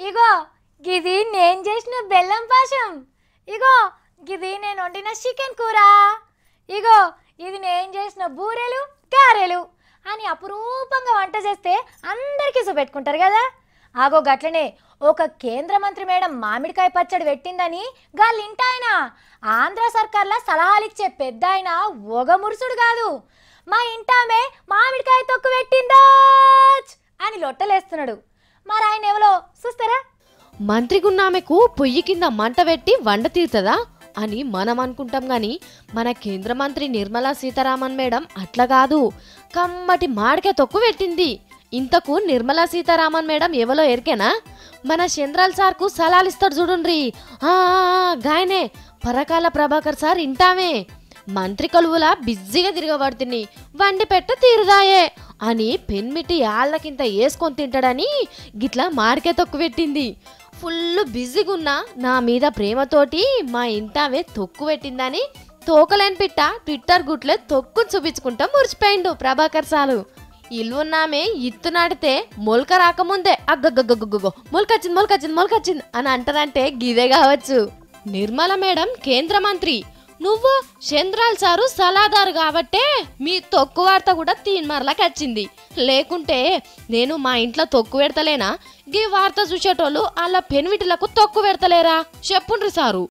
ఇగో గిది నేను చేసిన బెల్లం పాశం ఇగో గిది నేను వండిన చికెన్ కూర ఇగో ఇది నేను చేసిన బూరెలు గారెలు అని అపురూపంగా వంట చేస్తే అందరికీ చూపెట్టుకుంటారు కదా ఆగో గట్లనే ఒక కేంద్ర మంత్రి మేడం మామిడికాయ పచ్చడి పెట్టిందని గాళ్ళింటాయన ఆంధ్ర సర్కార్ల సలహాలు ఇచ్చే పెద్ద ఆయన ఒగమురుసుడు కాదు మా ఇంటామే మామిడికాయ తొక్కు పెట్టిందా అని లొట్టలేస్తున్నాడు మరి ఆయన ఎవరో చూస్తారా మంత్రిగున్నామెకు పొయ్యి కింద మంట పెట్టి వండ తీరుతుందా అని మనం అనుకుంటాం గాని మన కేంద్ర మంత్రి నిర్మలా సీతారామన్ మేడం అట్లా కాదు కమ్మటి మాడికాయ తొక్కు పెట్టింది ఇంతకు నిర్మలా సీతారామన్ మేడం ఎవలో ఎరికేనా మన చంద్రాల్ సార్కు సలాలు ఇస్తాడు చూడుండ్రి ఆ, ఆ, ఆ, గాయనే పరకాల ప్రభాకర్ సార్ ఇంటామే మంత్రి కొలువులా బిజీగా తిరగబడుతుంది వండి పెట్ట తీరుదాయే అని పెన్మిటి ఆళ్ళకింత వేసుకొని తింటాడని గిట్లా మాడికాయ తొక్కు పెట్టింది ఫుల్ బిజీగా ఉన్నా నా మీద ప్రేమతోటి మా ఇంటావే తొక్కు పెట్టిందని తోకలేని పిట్ట ట్విట్టర్ గుట్లే తొక్కు చూపించుకుంటా మురిచిపోయిండు ప్రభాకర్ సారు ఇల్లున్నామే ఇత్తు నాటితే మొలక రాకముందే అగ్గగ్గగ్గగ్గో మొలకొచ్చింది మొలకొచ్చింది మొలకొచ్చింది అని అంటారంటే గిదే కావచ్చు నిర్మల మేడం కేంద్ర మంత్రి నువ్వు చంద్రాల్ సారు సలాదారు కాబట్టే మీ తొక్కు వార్త కూడా తీన్మార్లకు వచ్చింది లేకుంటే నేను మా ఇంట్లో తొక్కు పెడతలేనా గీ వార్త చూసేటోళ్ళు అలా పెన్విటిలకు తొక్కు పెడతలేరా చెప్పుండ్రి సారు